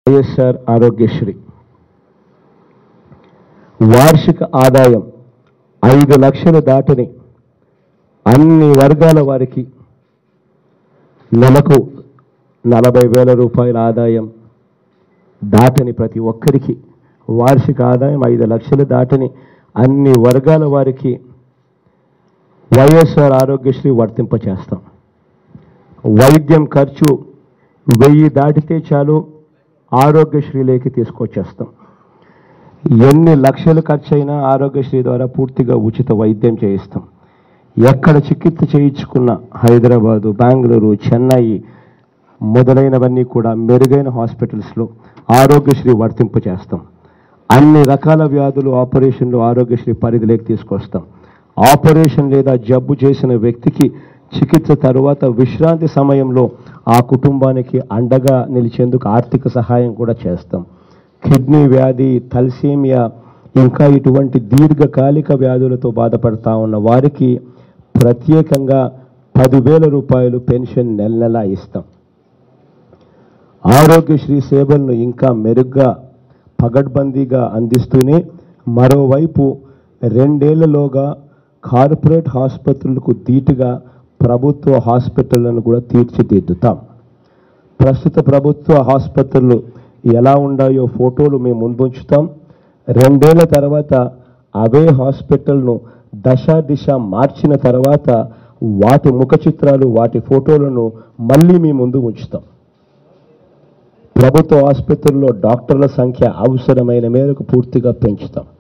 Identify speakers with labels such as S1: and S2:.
S1: వైఎస్ఆర్ ఆరోగ్యశ్రీ వార్షిక ఆదాయం ఐదు లక్షలు దాటని అన్ని వర్గాల వారికి నెలకు నలభై వేల రూపాయల ఆదాయం దాటని ప్రతి ఒక్కరికి వార్షిక ఆదాయం ఐదు లక్షలు దాటని అన్ని వర్గాల వారికి వైఎస్ఆర్ ఆరోగ్యశ్రీ వర్తింపచేస్తాం వైద్యం ఖర్చు వెయ్యి దాటితే చాలు ఆరోగ్యశ్రీలోకి తీసుకొచ్చేస్తాం ఎన్ని లక్షలు ఖర్చు అయినా ఆరోగ్యశ్రీ ద్వారా పూర్తిగా ఉచిత వైద్యం చేయిస్తాం ఎక్కడ చికిత్స చేయించుకున్న హైదరాబాదు బెంగళూరు చెన్నై మొదలైనవన్నీ కూడా మెరుగైన హాస్పిటల్స్లో ఆరోగ్యశ్రీ వర్తింపు చేస్తాం అన్ని రకాల వ్యాధులు ఆపరేషన్లు ఆరోగ్యశ్రీ పరిధిలోకి తీసుకొస్తాం ఆపరేషన్ లేదా జబ్బు చేసిన వ్యక్తికి చికిత్స తరువాత విశ్రాంతి సమయంలో ఆ కుటుంబానికి అండగా నిలిచేందుకు ఆర్థిక సహాయం కూడా చేస్తాం కిడ్నీ వ్యాధి తల్సేమియా ఇంకా ఇటువంటి దీర్ఘకాలిక వ్యాధులతో బాధపడతా ఉన్న వారికి ప్రత్యేకంగా పదివేల రూపాయలు పెన్షన్ నెల నెలా ఇస్తాం ఆరోగ్యశ్రీ సేవలను ఇంకా మెరుగ్గా పగడ్బందీగా అందిస్తూనే మరోవైపు రెండేళ్లలోగా కార్పొరేట్ ఆసుపత్రులకు ధీటుగా ప్రభుత్వ హాస్పిటళ్లను కూడా తీర్చిదిద్దుతాం ప్రస్తుత ప్రభుత్వ ఆసుపత్రులు ఎలా ఉండాయో ఫోటోలు మేము ముందుంచుతాం రెండేళ్ల తర్వాత అవే హాస్పిటల్ను దశ దిశ మార్చిన తర్వాత వాటి ముఖ చిత్రాలు వాటి ఫోటోలను మళ్ళీ మీ ముందు ఉంచుతాం ప్రభుత్వ ఆసుపత్రుల్లో డాక్టర్ల సంఖ్య అవసరమైన మేరకు పూర్తిగా పెంచుతాం